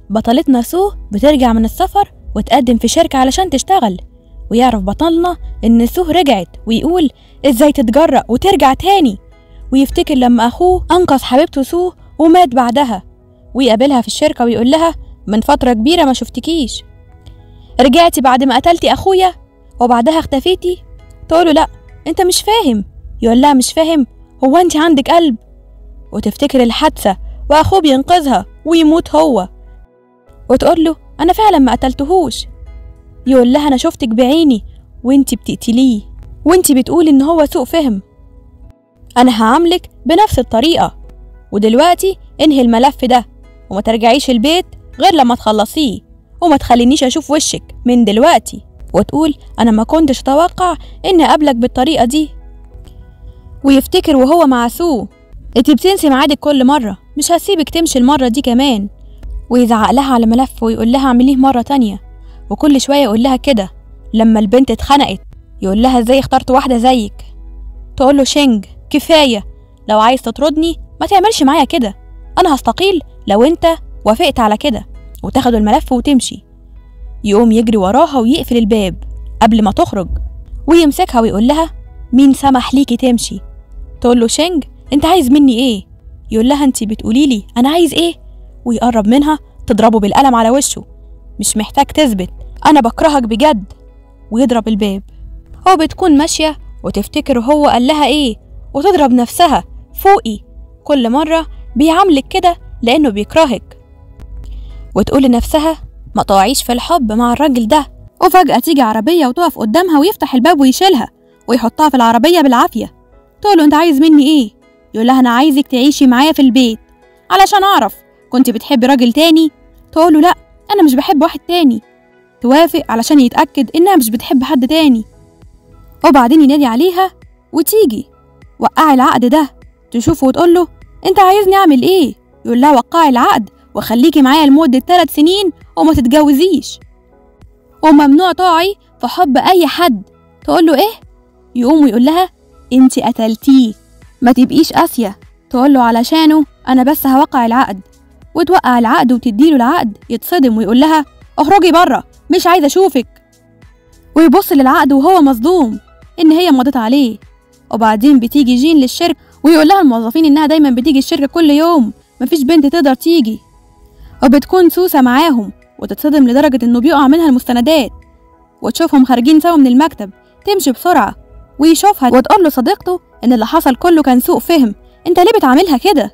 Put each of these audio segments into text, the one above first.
بطلتنا سو بترجع من السفر وتقدم في شركة علشان تشتغل ويعرف بطلنا إن سو رجعت ويقول إزاي تتجرأ وترجع تاني ويفتكر لما أخوه أنقذ حبيبته سو ومات بعدها ويقابلها في الشركة ويقول لها من فترة كبيرة ما شفتكيش رجعتي بعد ما قتلتي أخويا وبعدها اختفيتي تقوله لأ أنت مش فاهم يقول لها مش فاهم هو أنت عندك قلب وتفتكر الحادثة وأخوه بينقذها ويموت هو وتقول له أنا فعلا ما قتلتهوش يقول لها أنا شفتك بعيني وانتي بتقتليه وانتي بتقولي إن هو سوء فهم أنا هعاملك بنفس الطريقة ودلوقتي انهي الملف ده وما ترجعيش البيت غير لما تخلصيه وما تخلينيش أشوف وشك من دلوقتي وتقول أنا ما كنتش أتوقع إني أقابلك بالطريقة دي ويفتكر وهو مع سو انتي بتنسي ميعادك كل مرة مش هسيبك تمشي المرة دي كمان ويزعق لها على ملف ويقول لها اعمليه مرة تانية وكل شوية يقول لها كده لما البنت اتخنقت يقول لها ازاي اخترت واحدة زيك تقول له شينج كفاية لو عايز تطردني ما تعملش معايا كده انا هستقيل لو انت وافقت على كده وتاخد الملف وتمشي يقوم يجري وراها ويقفل الباب قبل ما تخرج ويمسكها ويقول لها مين سمح ليكي تمشي تقول له شينج انت عايز مني ايه يقول لها انت بتقولي لي انا عايز ايه ويقرب منها تضربه بالقلم على وشه مش محتاج تثبت انا بكرهك بجد ويضرب الباب هو بتكون ماشية وتفتكر هو قال لها ايه وتضرب نفسها فوقي كل مرة بيعاملك كده لأنه بيكرهك وتقول لنفسها ما تقعيش في الحب مع الراجل ده وفجأة تيجي عربية وتقف قدامها ويفتح الباب ويشيلها ويحطها في العربية بالعافية تقول له انت عايز مني ايه يقول لها انا عايزك تعيشي معايا في البيت علشان اعرف كنت بتحبي راجل تاني تقول له لا انا مش بحب واحد تاني توافق علشان يتأكد انها مش بتحب حد تاني وبعدين ينادي عليها وتيجي وقعي العقد ده تشوفه وتقول له انت عايزني اعمل ايه يقول لها وقعي العقد وخليكي معايا لمدة ثلاث سنين وما تتجوزيش وممنوع تقعي في حب اي حد تقول له ايه يقوم ويقول لها انت قتلتيه ما تبقيش قاسية تقول له علشانه انا بس هوقع العقد وتوقع العقد وتديله العقد يتصدم ويقول لها اخرجي بره مش عايزه اشوفك ويبص للعقد وهو مصدوم ان هي مضت عليه وبعدين بتيجي جين للشركة ويقول لها الموظفين انها دايما بتيجي الشركة كل يوم مفيش بنت تقدر تيجي وبتكون سوسة معاهم وتتصدم لدرجة انه بيقع منها المستندات وتشوفهم خارجين سوا من المكتب تمشي بسرعة ويشوفها وتقول له صديقته ان اللي حصل كله كان سوء فهم انت ليه بتعاملها كده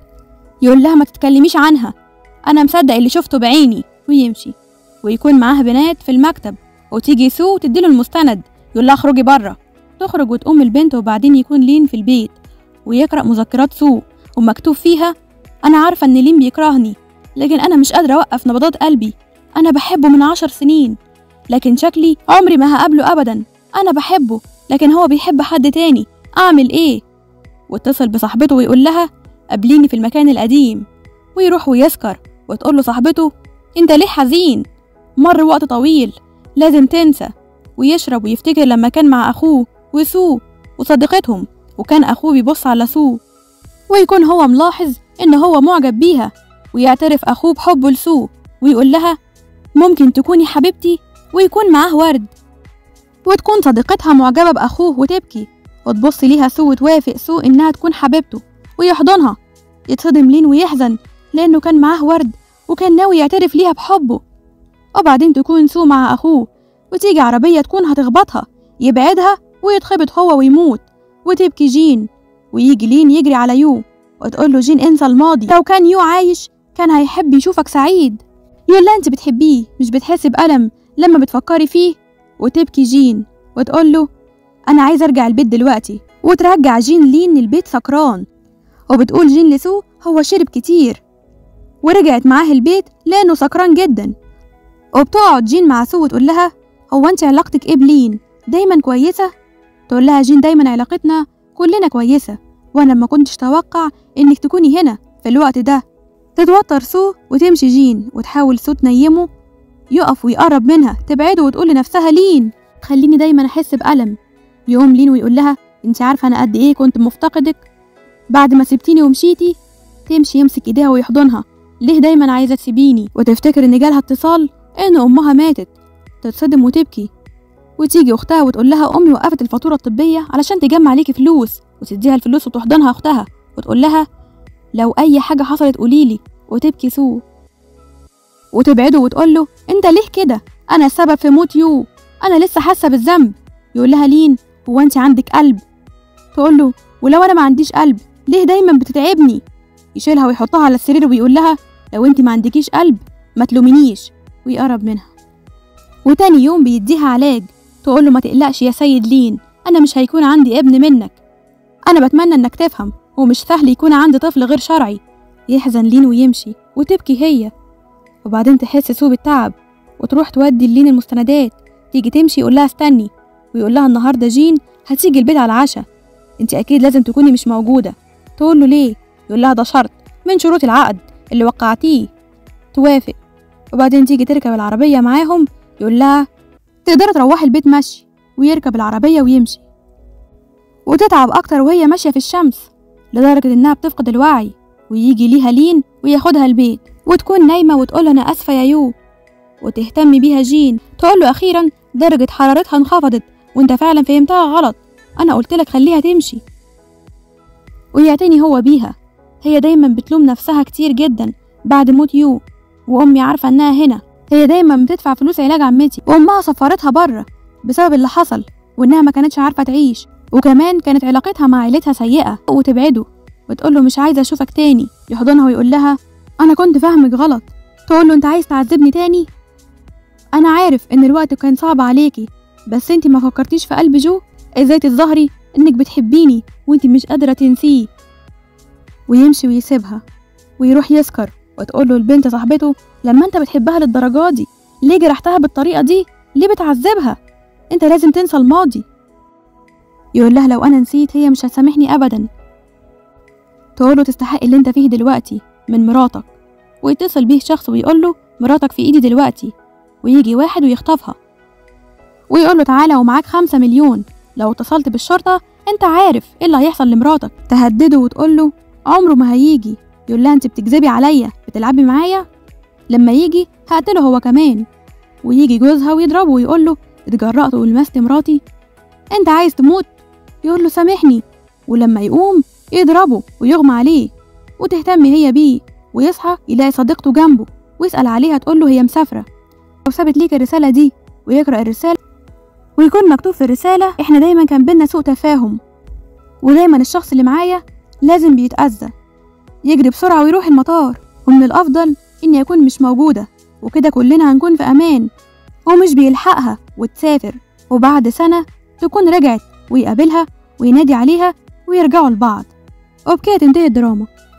يقول لها ما تتكلميش عنها انا مصدق اللي شفته بعيني ويمشي ويكون معاها بنات في المكتب وتيجي سو وتديله المستند يقول لها اخرجي بره تخرج وتقوم البنت وبعدين يكون لين في البيت ويقرأ مذكرات سو ومكتوب فيها أنا عارفة إن لين بيكرهني لكن أنا مش قادرة أوقف نبضات قلبي أنا بحبه من عشر سنين لكن شكلي عمري ما هقابله أبدا أنا بحبه لكن هو بيحب حد تاني أعمل إيه واتصل بصاحبته ويقول لها قابليني في المكان القديم ويروح ويسكر وتقول له صاحبته انت ليه حزين مر وقت طويل لازم تنسى ويشرب ويفتكر لما كان مع أخوه وسو وصديقتهم وكان أخوه بيبص على سو ويكون هو ملاحظ إن هو معجب بيها ويعترف أخوه بحبه لسو ويقول لها ممكن تكوني حبيبتي ويكون معاه ورد وتكون صديقتها معجبة بأخوه وتبكي وتبص ليها سو وتوافق سو إنها تكون حبيبته ويحضنها يتصدم لين ويحزن لأنه كان معاه ورد وكان ناوي يعترف ليها بحبه وبعدين تكون سو مع أخوه وتيجي عربية تكون هتخبطها يبعدها ويتخبط هو ويموت وتبكي جين ويجي لين يجري على يو وتقول له جين انسى الماضي لو كان يو عايش كان هيحب يشوفك سعيد يقول لها انت بتحبيه مش بتحسي بألم لما بتفكري فيه وتبكي جين وتقول له انا عايز ارجع البيت دلوقتي وترجع جين لين البيت سكران وبتقول جين لسو هو شرب كتير ورجعت معاه البيت لانه سكران جدا وبتقعد جين مع سو وتقول لها هو انت علاقتك ايه بلين دايما كويسة تقول لها جين دايما علاقتنا كلنا كويسة وانا ما كنتش توقع انك تكوني هنا في الوقت ده تتوتر سو وتمشي جين وتحاول سو تنيمه يقف ويقرب منها تبعده وتقول لنفسها لين خليني دايما احس بألم يقوم لين ويقول لها انت عارفة انا قد ايه كنت مفتقدك بعد ما سبتيني ومشيتي تمشي يمسك ايديها ويحضنها ليه دايما عايزة تسيبيني وتفتكر إن جالها اتصال إن أمها ماتت تتصدم وتبكي وتيجي أختها وتقول لها أمي وقفت الفاتورة الطبية علشان تجمع ليكي فلوس وتديها الفلوس وتحضنها أختها وتقول لها لو أي حاجة حصلت قوليلي وتبكي سو وتبعده وتقول له أنت ليه كده أنا السبب في موت يو أنا لسه حاسة بالذنب يقول لها لين هو أنت عندك قلب تقول له ولو أنا ما عنديش قلب ليه دايما بتتعبني يشيلها ويحطها على السرير ويقول لها لو أنت ما عندكيش قلب ما تلومنيش ويقرب منها وتاني يوم بيديها علاج تقول له ما تقلقش يا سيد لين أنا مش هيكون عندي ابن منك أنا بتمنى إنك تفهم ومش سهل يكون عندي طفل غير شرعي يحزن لين ويمشي وتبكي هي وبعدين تحس سو بالتعب وتروح تودي لين المستندات تيجي تمشي يقول لها استني ويقول لها النهارده جين هتيجي البيت على العشاء انت اكيد لازم تكوني مش موجوده تقول له ليه يقول لها ده شرط من شروط العقد اللي وقعتيه توافق وبعدين تيجي تركب العربيه معاهم يقول لها تقدري تروحي البيت مشي ويركب العربيه ويمشي وتتعب اكتر وهي ماشيه في الشمس لدرجه انها بتفقد الوعي ويجي ليها لين وياخدها البيت وتكون نايمه وتقول انا اسفه يا يو وتهتم بيها جين تقول له اخيرا درجه حرارتها انخفضت وانت فعلا فهمتها غلط انا قلت لك خليها تمشي ويعتني هو بيها هي دايما بتلوم نفسها كتير جدا بعد موت يو وامي عارفه انها هنا هي دايما بتدفع فلوس علاج عمتي وامها سفرتها بره بسبب اللي حصل وانها ما كانتش عارفه تعيش وكمان كانت علاقتها مع عيلتها سيئه وتبعده وتقول له مش عايزه اشوفك تاني يحضنها ويقول لها انا كنت فاهمك غلط تقول له انت عايز تعذبني تاني انا عارف ان الوقت كان صعب عليكي بس انت ما فكرتيش في قلب جو ازاي تظهري انك بتحبيني وانت مش قادره تنسيه ويمشي ويسيبها ويروح يسكر وتقول له البنت صاحبته لما انت بتحبها للدرجه دي ليه جرحتها بالطريقه دي ليه بتعذبها انت لازم تنسى الماضي يقول لها لو انا نسيت هي مش هتسامحني ابدا تقول له تستحق اللي انت فيه دلوقتي من مراتك ويتصل بيه شخص ويقول له مراتك في ايدي دلوقتي ويجي واحد ويخطفها ويقول له تعالى ومعاك خمسة مليون لو اتصلت بالشرطة انت عارف ايه اللي هيحصل لمراتك تهدده وتقول له عمره ما هيجي يقول لها انت بتكذبي عليا بتلعبي معايا لما يجي هقتله هو كمان ويجي جوزها ويضربه ويقول له اتجرأت ولمست مراتي انت عايز تموت يقول له سامحني ولما يقوم يضربه ويغمى عليه وتهتم هي بيه ويصحى يلاقي صديقته جنبه ويسأل عليها تقول له هي مسافرة وسابت ليك الرسالة دي ويقرأ الرسالة ويكون مكتوب في الرسالة احنا دايما كان بينا سوء تفاهم ودايما الشخص اللي معايا لازم بيتأذى يجري بسرعة ويروح المطار ومن الأفضل إني أكون مش موجودة وكده كلنا هنكون في أمان ومش بيلحقها وتسافر وبعد سنة تكون رجعت ويقابلها وينادي عليها ويرجعوا لبعض وبكده تنتهي الدراما